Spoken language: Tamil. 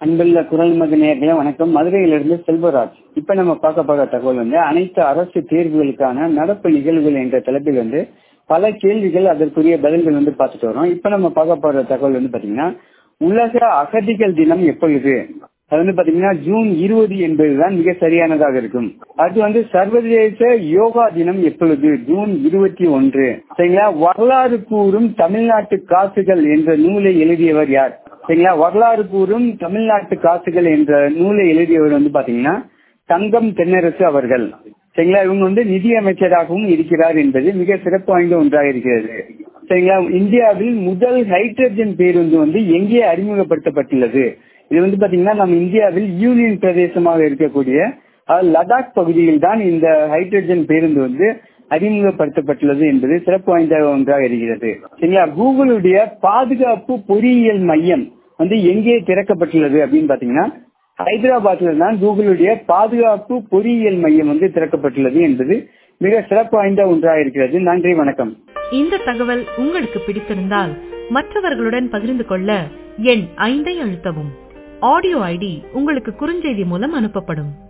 அன்புள்ள குரல் மது நேர்களே வணக்கம் மதுரையிலிருந்து செல்வராஜ் இப்ப நம்ம பார்க்க போற தகவல் வந்து அனைத்து அரசு தேர்வுகளுக்கான நடப்பு நிகழ்வுகள் என்ற தலைப்பில் வந்து பல கேள்விகள் அதற்குரிய பதில்கள் வந்து பார்த்துட்டு வரோம் இப்ப நம்ம பார்க்க போற தகவல் வந்து பாத்தீங்கன்னா உலக அகதிகள் தினம் எப்பொழுது அது வந்து பாத்தீங்கன்னா ஜூன் இருபது என்பதுதான் மிக சரியானதாக இருக்கும் அது வந்து சர்வதேச யோகா தினம் எப்பொழுது ஜூன் இருபத்தி ஒன்று சரிங்களா வரலாறு கூறும் தமிழ்நாட்டு காசுகள் என்ற நூலை எழுதியவர் யார் சரிங்களா வரலாறு கூறும் தமிழ்நாட்டு காசுகள் என்ற நூலை எழுதியவர் வந்து பாத்தீங்கன்னா தங்கம் தென்னரசு அவர்கள் சரிங்களா இவங்க வந்து நிதி அமைச்சராகவும் இருக்கிறார் என்பது மிக சிறப்பு வாய்ந்த ஒன்றாக இருக்கிறது சரிங்களா இந்தியாவில் முதல் ஹைட்ரஜன் பேருந்து வந்து எங்கே அறிமுகப்படுத்தப்பட்டுள்ளது இது வந்து பாத்தீங்கன்னா நம்ம இந்தியாவில் யூனியன் பிரதேசமாக இருக்கக்கூடிய லடாக் பகுதியில் தான் இந்த ஹைட்ரஜன் பேருந்து வந்து அறிமுகப்படுத்தப்பட்டுள்ளது என்பது சிறப்பு வாய்ந்த ஒன்றாக இருக்கிறது சரிங்களா கூகுளுடைய பாதுகாப்பு பொறியியல் மையம் வந்து எங்கே திறக்கப்பட்டுள்ளது அப்படின்னு பாத்தீங்கன்னா ஹைதராபாத்ல தான் கூகுளுடைய பாதுகாப்பு பொறியியல் மையம் வந்து திறக்கப்பட்டுள்ளது என்பது மிக சிறப்பு வாய்ந்த ஒன்றாக இருக்கிறது நன்றி வணக்கம் இந்த தகவல் உங்களுக்கு பிடித்திருந்தால் மற்றவர்களுடன் பகிர்ந்து கொள்ள எண் ஐந்தை அழுத்தவும் ஆடியோ ஐடி உங்களுக்கு குறுஞ்செய்தி மூலம் அனுப்பப்படும்